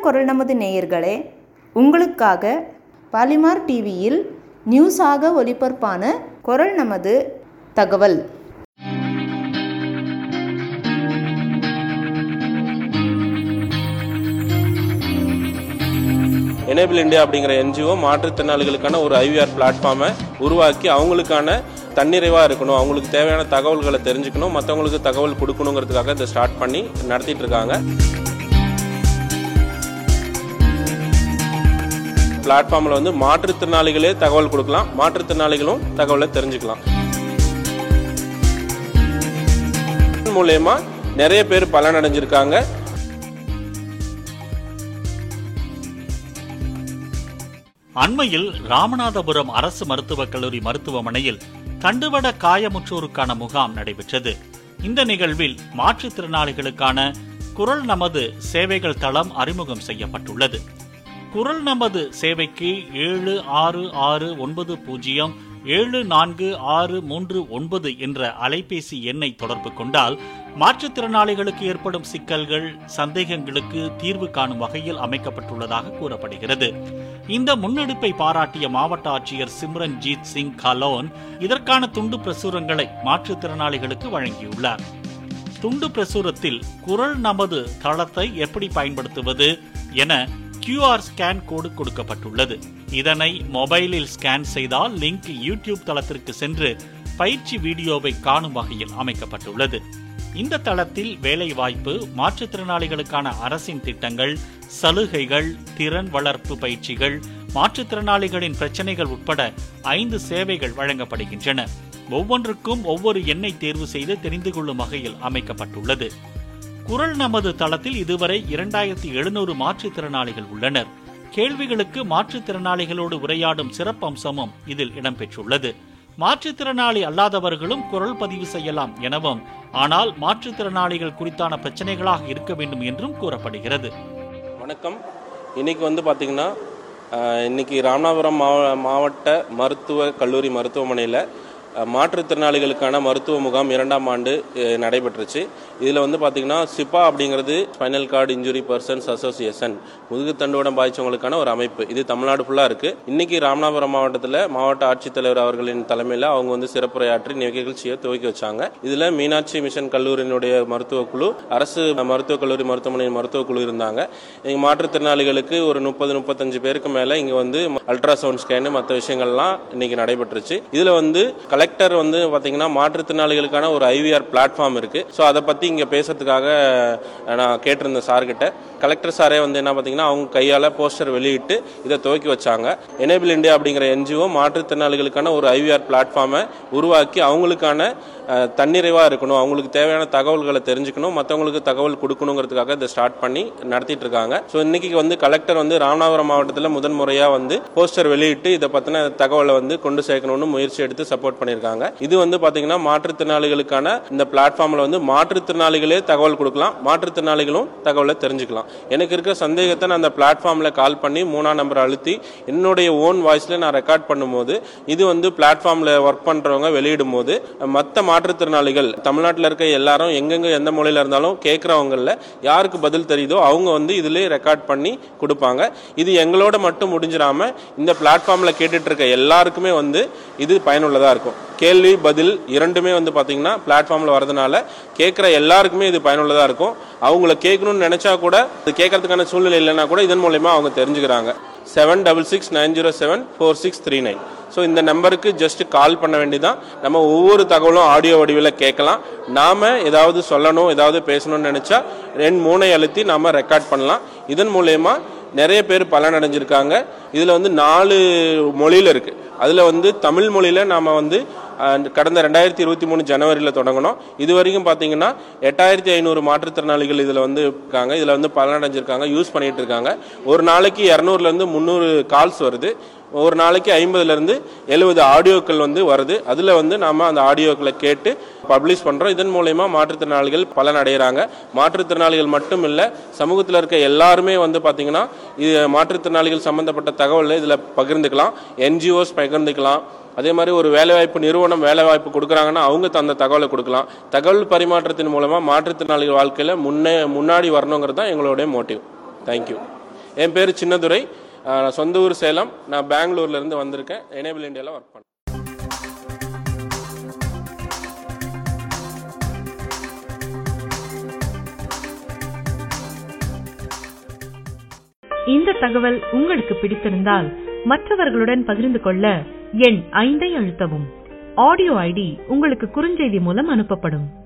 குரல் நமது நேயர்களே உங்களுக்காக பாலிமார் டிவியில் நியூஸாக ஒளிபரப்பான குரல் நமது தகவல் எனேபிள் இந்தியா அப்படிங்கிற என்ஜிஓ மாற்றுத்திறனாளிகளுக்கான ஒரு ஐவிஆர் பிளாட்ஃபார்மை உருவாக்கி அவங்களுக்கான தன்னிறைவாக இருக்கணும் அவங்களுக்கு தேவையான தகவல்களை தெரிஞ்சுக்கணும் மற்றவங்களுக்கு தகவல் கொடுக்கணுங்கிறதுக்காக இதை ஸ்டார்ட் பண்ணி நடத்திட்டு இருக்காங்க பிளாட்ஃபார்மில் வந்து மாற்றுத்திறனாளிகளே தகவல் கொடுக்கலாம் மாற்றுத்திறனாளிகளும் தகவலை தெரிஞ்சுக்கலாம் மூலயமா நிறைய பேர் பலனடைஞ்சிருக்காங்க அண்மையில் ராமநாதபுரம் அரசு மருத்துவக் கல்லூரி மருத்துவமனையில் தண்டுவட காயமுற்றோருக்கான முகாம் நடைபெற்றது இந்த நிகழ்வில் மாற்றுத்திறனாளிகளுக்கான குரல் நமது சேவைகள் தளம் அறிமுகம் செய்யப்பட்டுள்ளது குரல் நமது சேவைக்கு ஏழு ஆறு ஆறு ஒன்பது பூஜ்ஜியம் ஏழு நான்கு ஆறு மூன்று ஒன்பது என்ற அலைபேசி எண்ணை தொடர்பு கொண்டால் மாற்றுத்திறனாளிகளுக்கு ஏற்படும் சிக்கல்கள் சந்தேகங்களுக்கு தீர்வு காணும் வகையில் அமைக்கப்பட்டுள்ளதாக கூறப்படுகிறது இந்த முன்னெடுப்பை பாராட்டிய மாவட்ட ஆட்சியர் சிம்ரன்ஜீத் சிங் கலோன் இதற்கான துண்டு பிரசுரங்களை மாற்றுத்திறனாளிகளுக்கு வழங்கியுள்ளார் துண்டு பிரசுரத்தில் குரல் நமது தளத்தை எப்படி பயன்படுத்துவது என கியூஆர் ஸ்கேன் கோடு கொடுக்கப்பட்டுள்ளது இதனை மொபைலில் ஸ்கேன் செய்தால் லிங்க் யூடியூப் தளத்திற்கு சென்று பயிற்சி வீடியோவை காணும் வகையில் அமைக்கப்பட்டுள்ளது இந்த தளத்தில் வேலை வாய்ப்பு மாற்றுத்திறனாளிகளுக்கான அரசின் திட்டங்கள் சலுகைகள் திறன் வளர்ப்பு பயிற்சிகள் மாற்றுத்திறனாளிகளின் பிரச்சனைகள் உட்பட ஐந்து சேவைகள் வழங்கப்படுகின்றன ஒவ்வொன்றுக்கும் ஒவ்வொரு எண்ணை தேர்வு செய்து தெரிந்து கொள்ளும் வகையில் அமைக்கப்பட்டுள்ளது குரல் நமது தளத்தில் இதுவரை இரண்டாயிரத்தி எழுநூறு மாற்றுத்திறனாளிகள் உள்ளனர் கேள்விகளுக்கு மாற்றுத்திறனாளிகளோடு உரையாடும் சிறப்பம்சமும் இதில் இடம்பெற்றுள்ளது மாற்றுத்திறனாளி அல்லாதவர்களும் குரல் பதிவு செய்யலாம் எனவும் ஆனால் மாற்றுத்திறனாளிகள் குறித்தான பிரச்சனைகளாக இருக்க வேண்டும் என்றும் கூறப்படுகிறது வணக்கம் இன்னைக்கு வந்து பார்த்தீங்கன்னா அஹ், இன்னைக்கு ராமநாதபுரம் மாவ மாவட்ட மருத்துவ கல்லூரி மருத்துவமனையில் அஹ், மாற்றுத்திறனாளிகளுக்கான மருத்துவ முகாம் இரண்டாம் ஆண்டு அஹ், நடைபெற்றுச்சு இதில் வந்து பார்த்தீங்கன்னா சிப்பா அப்படிங்கிறது spinal cord injury persons association முதுகு தண்டுவடம் பாதிச்சவங்களுக்கான ஒரு அமைப்பு இது தமிழ்நாடு ஃபுல்லாக இருக்குது இன்னைக்கு ராமநாதபுரம் மாவட்டத்தில் மாவட்ட ஆட்சித்தலைவர் அவர்களின் தலைமையில் அவங்க வந்து சிறப்புரையாற்றி நிகழ்ச்சியை துவக்கி வச்சாங்க இதில் மீனாட்சி மிஷன் கல்லூரியினுடைய மருத்துவ குழு அரசு மருத்துவக் கல்லூரி மருத்துவமனையின் மருத்துவ குழு இருந்தாங்க இங்க மாற்றுத்திறனாளிகளுக்கு ஒரு முப்பது முப்பத்தஞ்சு பேருக்கு மேலே இங்கே வந்து அல்ட்ராசவுண்ட் ஸ்கேனு மற்ற விஷயங்கள்லாம் இன்னைக்கு நடைபெற்றுச்சு இதில் வந்து கலெக்டர் வந்து பார்த்தீங்கன்னா மாற்றுத்திறனாளிகளுக்கான ஒரு ஐவிஆர் பிளாட்ஃபார்ம் இருக்கு ஸோ அதை பற்றி இங்கே பேசுறதுக்காக நான் கேட்டிருந்தேன் சார்கிட்ட கலெக்டர் சாரே வந்து என்ன பார்த்தீங்கன்னா அவங்க கையால் போஸ்டர் வெளியிட்டு இதை துவக்கி வச்சாங்க எனேபிள் இந்தியா அப்படிங்கிற என்ஜிஓ மாற்றுத்திறனாளிகளுக்கான ஒரு ஐவிஆர் பிளாட்ஃபார்மை உருவாக்கி அவங்களுக்கான அஹ், தன்னிறைவாக இருக்கணும் அவங்களுக்கு தேவையான தகவல்களை தெரிஞ்சுக்கணும் மற்றவங்களுக்கு தகவல் கொடுக்கணுங்கிறதுக்காக இதை ஸ்டார்ட் பண்ணி நடத்திட்டு இருக்காங்க ஸோ இன்னைக்கு வந்து கலெக்டர் வந்து ராமநாதபுரம் மாவட்டத்தில் முதன் முறையாக வந்து போஸ்டர் வெளியிட்டு இதை பற்றின தகவலை வந்து கொண்டு சேர்க்கணும்னு முயற்சி எடுத்து சப்போர்ட் பண்ணியிருக்காங்க இது வந்து பார்த்தீங்கன்னா மாற்றுத்திறனாளிகளுக்கான இந்த பிளாட்ஃபார்மில் வந்து மாற்றுத்திறனாளிகளே தகவல் கொடுக்கலாம் மாற்றுத்திறனாளிகளும் தகவலை தெரிஞ்சுக்கலாம் எனக்கு இருக்கிற சந்தேகத்தை நான் அந்த பிளாட்ஃபார்மில் கால் பண்ணி மூணாம் நம்பர் அழுத்தி என்னுடைய ஓன் வாய்ஸில் நான் ரெக்கார்ட் பண்ணும்போது இது வந்து பிளாட்ஃபார்மில் ஒர்க் பண்ணுறவங்க வெளியிடும் போது மற்ற மாற்றுத்திறனாளிகள் தமிழ்நாட்டில் இருக்க எல்லாரும் எங்கெங்க எந்த மொழியில் இருந்தாலும் கேட்குறவங்களில் யாருக்கு பதில் தெரியுதோ அவங்க வந்து இதிலே ரெக்கார்ட் பண்ணி கொடுப்பாங்க இது எங்களோட மட்டும் முடிஞ்சிடாம இந்த பிளாட்ஃபார்மில் கேட்டுட்டு இருக்க எல்லாருக்குமே வந்து இது பயனுள்ளதாக இருக்கும் கேள்வி பதில் இரண்டுமே வந்து பார்த்தீங்கன்னா பிளாட்ஃபார்மில் வரதுனால கேட்குற எல்லாருக்குமே இது பயனுள்ளதாக இருக்கும் அவங்கள கேட்கணும்னு நினச்சா கூட இது கேட்கறதுக்கான சூழ்நிலை இல்லைன்னா கூட இதன் மூலயமா அவங்க தெரிஞ்சுக்கிறாங்க seven double six nine zero seven four six three nine so இந்த நம்பருக்கு ஜஸ்ட் கால் பண்ண வேண்டியதான் நம்ம ஒவ்வொரு தகவலும் ஆடியோ வடிவில் கேட்கலாம் நாம ஏதாவது சொல்லணும் ஏதாவது பேசணும்னு நினைச்சா ரெண்டு மூணை அழுத்தி நாம ரெக்கார்ட் பண்ணலாம் இதன் மூலயமா நிறைய பேர் பலனடைஞ்சிருக்காங்க இதில் வந்து நாலு மொழியில் இருக்கு அதில் வந்து தமிழ் மொழியில் நாம் வந்து அஹ், கடந்த ரெண்டாயிரத்தி இருபத்தி மூணு ஜனவரியில் தொடங்கினோம் இது வரைக்கும் பார்த்தீங்கன்னா எட்டாயிரத்தி ஐநூறு மாற்றுத்திறனாளிகள் இதில் வந்து இருக்காங்க இதில் வந்து பலனடைஞ்சிருக்காங்க யூஸ் பண்ணிட்டு இருக்காங்க ஒரு நாளைக்கு இரநூறுலேருந்து முந்நூறு கால்ஸ் வருது ஒரு நாளைக்கு ஐம்பதுலேருந்து எழுபது ஆடியோக்கள் வந்து வருது அதில் வந்து நாம் அந்த ஆடியோக்களை கேட்டு பப்ளிஷ் பண்ணுறோம் இதன் மூலயமா மாற்றுத்திறனாளிகள் பலன் அடைகிறாங்க மாற்றுத்திறனாளிகள் மட்டும் இல்லை சமூகத்தில் இருக்க எல்லாருமே வந்து பார்த்திங்கன்னா இது மாற்றுத்திறனாளிகள் சம்மந்தப்பட்ட தகவலை இதில் பகிர்ந்துக்கலாம் என்ஜிஓஸ் பகிர்ந்துக்கலாம் அதே மாதிரி ஒரு வேலைவாய்ப்பு நிறுவனம் வேலைவாய்ப்பு கொடுக்குறாங்கன்னா அவங்க தந்த தகவலை கொடுக்கலாம் தகவல் பரிமாற்றத்தின் மூலமாக மாற்றுத்திறனாளிகள் வாழ்க்கையில் முன்னே முன்னாடி வரணுங்கிறது தான் எங்களுடைய மோட்டிவ் தேங்க்யூ என் பேர் சின்னதுரை அஹ், நான் சொந்த ஊர் சேலம் நான் பெங்களூர்ல இருந்து வந்திருக்கேன் எனேபிள் இந்தியாவில் ஒர்க் பண்ணேன் இந்த தகவல் உங்களுக்கு பிடித்திருந்தால் மற்றவர்களுடன் பகிர்ந்து கொள்ள எண் ஐந்தை அழுத்தவும் ஆடியோ ஐடி உங்களுக்கு குறுஞ்செய்தி மூலம் அனுப்பப்படும்